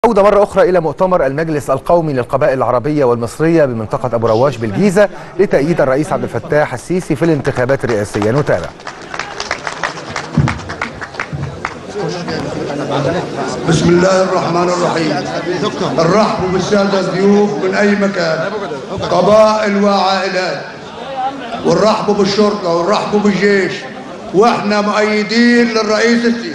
عودة مرة أخرى إلى مؤتمر المجلس القومي للقبائل العربية والمصرية بمنطقة أبو رواش بالجيزة لتأييد الرئيس عبد الفتاح السيسي في الانتخابات الرئاسية نتابع بسم الله الرحمن الرحيم الرحب بالسادة الضيوف من أي مكان قبائل وعائلات والرحب بالشرطة والرحب بالجيش واحنا مؤيدين للرئيس السيسي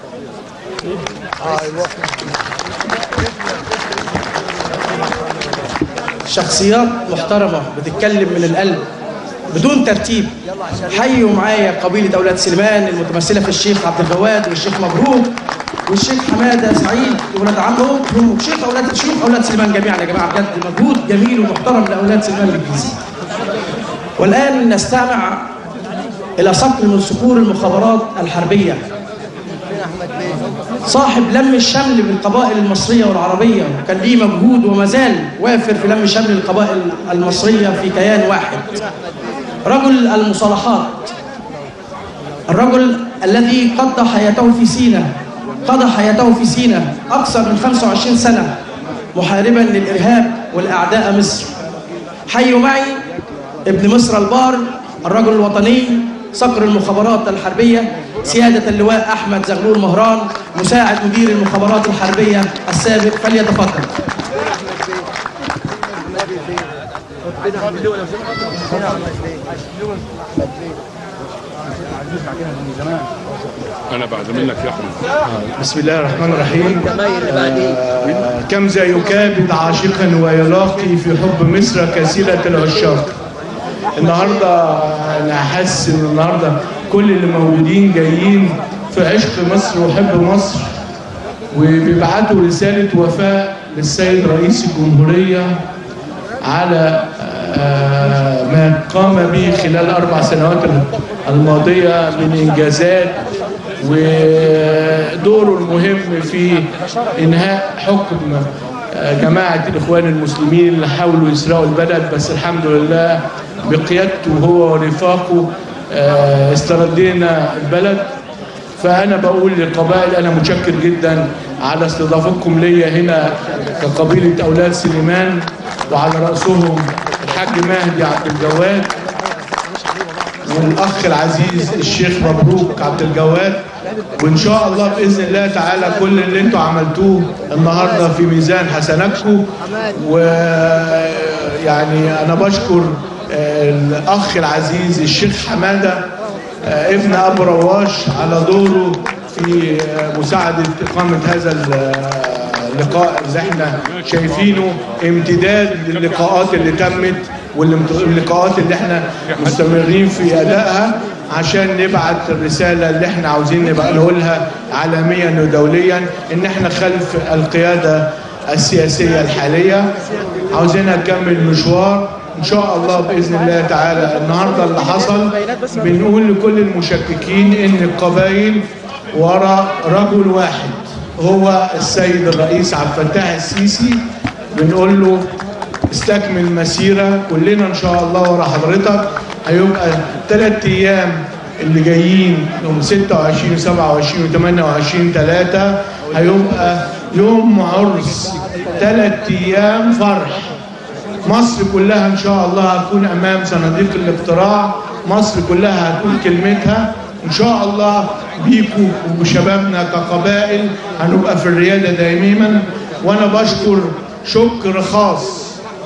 شخصيات محترمة بتتكلم من القلب بدون ترتيب حيوا معايا قبيلة أولاد سليمان المتمثلة في الشيخ عبد الجواد والشيخ مبروك والشيخ حمادة سعيد ولاد عمه وشيخ أولاد شيوخ أولاد سليمان جميعا يا جماعة بجد مجهود جميل ومحترم لأولاد سليمان بالجيزة والآن نستمع إلى صقل من صقور المخابرات الحربية صاحب لم الشمل بالقبائل المصرية والعربية وكان ليه مجهود وما زال وافر في لم شمل القبائل المصرية في كيان واحد رجل المصالحات الرجل الذي قضى حياته في سينا قضى حياته في سينا أكثر من 25 سنة محاربا للإرهاب والأعداء مصر حيوا معي ابن مصر البار الرجل الوطني صقر المخابرات الحربية سيادة اللواء أحمد زغلول مهران مساعد مدير المخابرات الحربية السابق فليتفضل انا بعد منك يا احمد بسم الله الرحمن الرحيم آه، كم ذا يكابد عاشقا ويلاقي في حب مصر كسيلة العشاق النهارده انا حاسس ان النهارده كل اللي موجودين جايين في عشق مصر وحب مصر وبيبعتوا رسالة وفاء للسيد رئيس الجمهورية على آه، ما قام به خلال أربع سنوات الماضية من إنجازات ودوره المهم في إنهاء حكم آه، جماعة الإخوان المسلمين اللي حاولوا يسرقوا البلد بس الحمد لله بقيادته هو ورفاقه آه، استردينا البلد فأنا بقول للقبائل أنا متشكر جدا على استضافتكم ليا هنا كقبيلة أولاد سليمان وعلى رأسهم الحاج مهدي عبد الجواد والأخ العزيز الشيخ مبروك عبد الجواد وإن شاء الله بإذن الله تعالى كل اللي انتوا عملتوه النهاردة في ميزان حسناتكم ويعني أنا بشكر آه، الأخ العزيز الشيخ حمادة آه، ابن أبو رواش على دوره في آه، مساعدة إقامة هذا اللقاء اللي احنا شايفينه امتداد للقاءات اللي تمت واللقاءات اللي احنا مستمرين في أدائها عشان نبعت الرسالة اللي احنا عاوزين نبقى نقولها عالميا ودوليا ان احنا خلف القيادة السياسية الحالية عاوزين نكمل مشوار ان شاء الله باذن الله تعالى النهارده اللي حصل بنقول لكل المشككين ان القبائل وراء رجل واحد هو السيد الرئيس عبد الفتاح السيسي بنقول له استكمل مسيرة كلنا ان شاء الله ورا حضرتك هيبقى ثلاث ايام اللي جايين يوم 26 27 و 28 3 هيبقى يوم عرس ثلاث ايام فرح مصر كلها ان شاء الله هتكون امام صناديق الاقتراع مصر كلها هتقول كلمتها ان شاء الله بيكوا وشبابنا كقبائل هنبقى في الرياده دائما وانا بشكر شكر خاص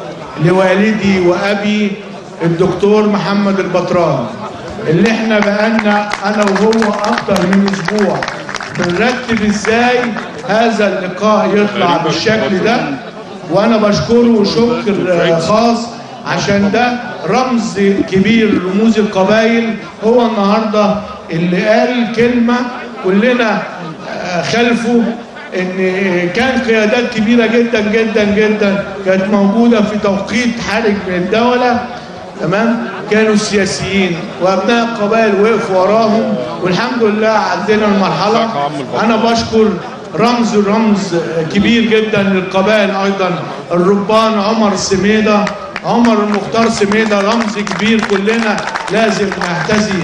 لوالدي وابي الدكتور محمد البطران اللي احنا بقالنا انا وهو اكتر من اسبوع بنرتب ازاي هذا اللقاء يطلع بالشكل ده وانا بشكره شكر خاص عشان ده رمز كبير لرموز القبائل هو النهارده اللي قال كلمه كلنا خلفه ان كان قيادات كبيره جدا جدا جدا كانت موجوده في توقيت حرج من الدوله تمام كانوا السياسيين وابناء القبائل وقفوا وراهم والحمد لله عدينا المرحله انا بشكر رمز رمز كبير جدا للقبائل ايضا الربان عمر سميده عمر المختار سميده رمز كبير كلنا لازم نهتزي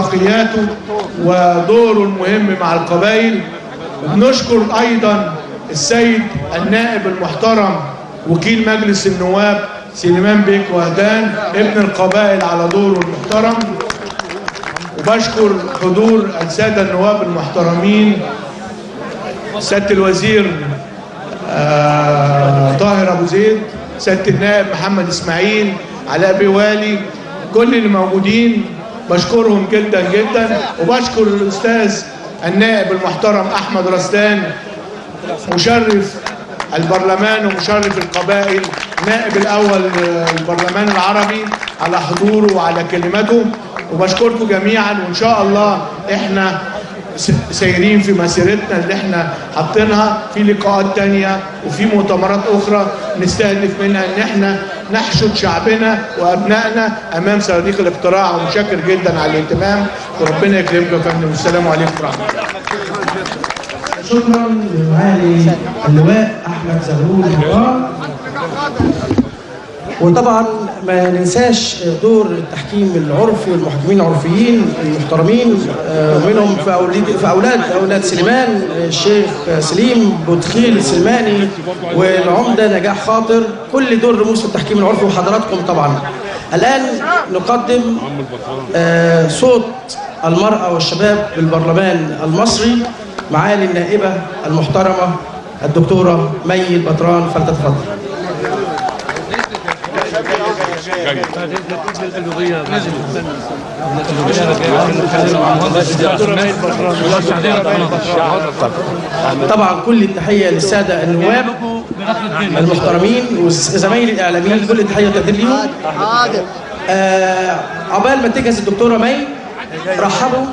باخلاقياته ودوره المهم مع القبائل بنشكر ايضا السيد النائب المحترم وكيل مجلس النواب سليمان بيك وهدان ابن القبائل على دوره المحترم وبشكر حضور السادة النواب المحترمين سيادة الوزير آه، طاهر أبو زيد سيادة النائب محمد إسماعيل علاء بيوالي كل اللي موجودين بشكرهم جدا جدا وبشكر الأستاذ النائب المحترم أحمد رسلان مشرف البرلمان ومشرف القبائل نائب الأول البرلمان العربي على حضوره وعلى كلمته وبشكركم جميعا وإن شاء الله إحنا س- سايرين في مسيرتنا اللي احنا حاطينها في لقاءات تانية وفي مؤتمرات أخرى نستهدف منها إن احنا نحشد شعبنا وأبنائنا أمام صناديق الاقتراع ومشكر جدا على الاهتمام وربنا يكرمكم يا فندم والسلام عليكم ورحمة الله شكرا لمعالي اللواء احمد زغلول مبارك وطبعا ما ننساش دور التحكيم العرفي والمحكمين العرفيين المحترمين آه، منهم في اولاد في اولاد اولاد سليمان الشيخ سليم بودخيل السلماني والعمده نجاح خاطر كل دول رموز التحكيم العرفي وحضراتكم طبعا الان نقدم آه، صوت المرأة والشباب بالبرلمان المصري معالي النائبة المحترمة الدكتورة مي البطران فلتتفضل طبعا كل التحية للسادة النواب المحترمين وزمايلي الإعلاميين كل التحية والتقدير ليهم آه عقبال ما تجهز الدكتورة مي رحبوا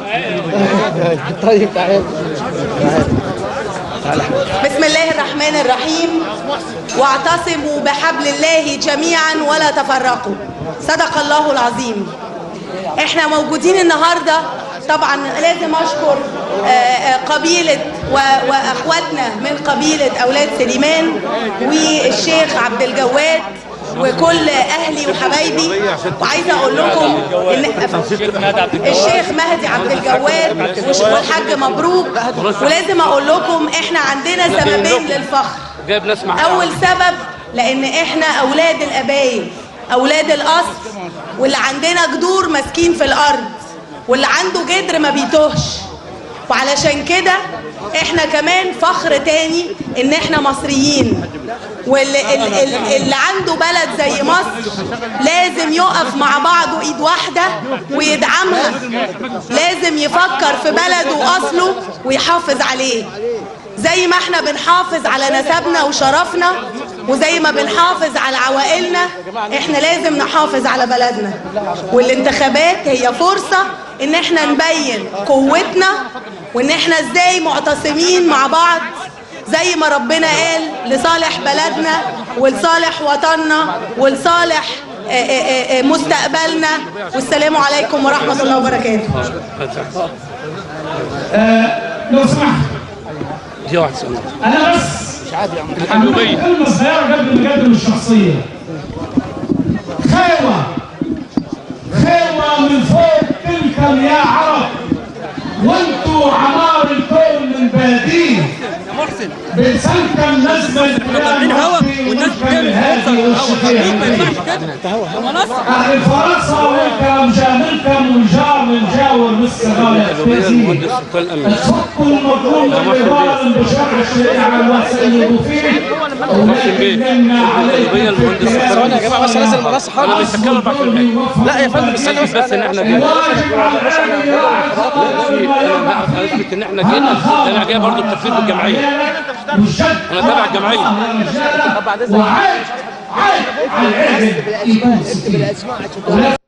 بسم الله الرحمن الرحيم واعتصموا بحبل الله جميعا ولا تفرقوا صدق الله العظيم احنا موجودين النهارده طبعا لازم اشكر آه، آه، قبيله و- واخواتنا من قبيله اولاد سليمان والشيخ عبد الجواد وكل اهلي وحبايبي وعايزه اقول لكم ان الشيخ مهدي عبد الجواد وش- والحاج مبروك ولازم اقول لكم احنا عندنا سببين للفخر جايب ناس معايا اول سبب لان احنا اولاد الابايل اولاد الاصل واللي عندنا جذور ماسكين في الارض واللي عنده جدر ما بيتوهش وعلشان كده احنا كمان فخر تاني ان احنا مصريين واللي ال- ال- اللي عنده بلد زي مصر لازم يقف مع بعضه ايد واحده ويدعمها لازم يفكر في بلده واصله ويحافظ عليه زي ما احنا بنحافظ على نسبنا وشرفنا وزي ما بنحافظ على عوائلنا احنا لازم نحافظ على بلدنا والانتخابات هي فرصة ان احنا نبين قوتنا وان احنا ازاي معتصمين مع بعض زي ما ربنا قال لصالح بلدنا ولصالح وطننا ولصالح آه، آه، آه، مستقبلنا والسلام عليكم ورحمة الله وبركاته لو سمحت دي واحد سنة انا بس هعمل كلمه صغيره قبل ما اقدم الشخصيه خيوه خيوه من فوق تلكم يا عرب وانتوا عمار الكون من بلدين بنسلكم نزل الكلام والناس الهادي والشفيع أهل فرنسا والكلام جاملكم والجار من جاور بالسغالة المهندس وكل الأمن الحق المظلوم العبارة من بشرع الشريعة وسيدوا فيه ولكن لنا عليكم في ثواني يا جماعة بس نازل المنصة خالص لا يا فندم استنى بس بس ان احنا جينا واجب على العالم يراعي خطر انا اثبت ان احنا جينا انا جاي برضه بتفكير بالجمعيه انا تابع الجمعيه وعيب عيب على العهد يكون سكين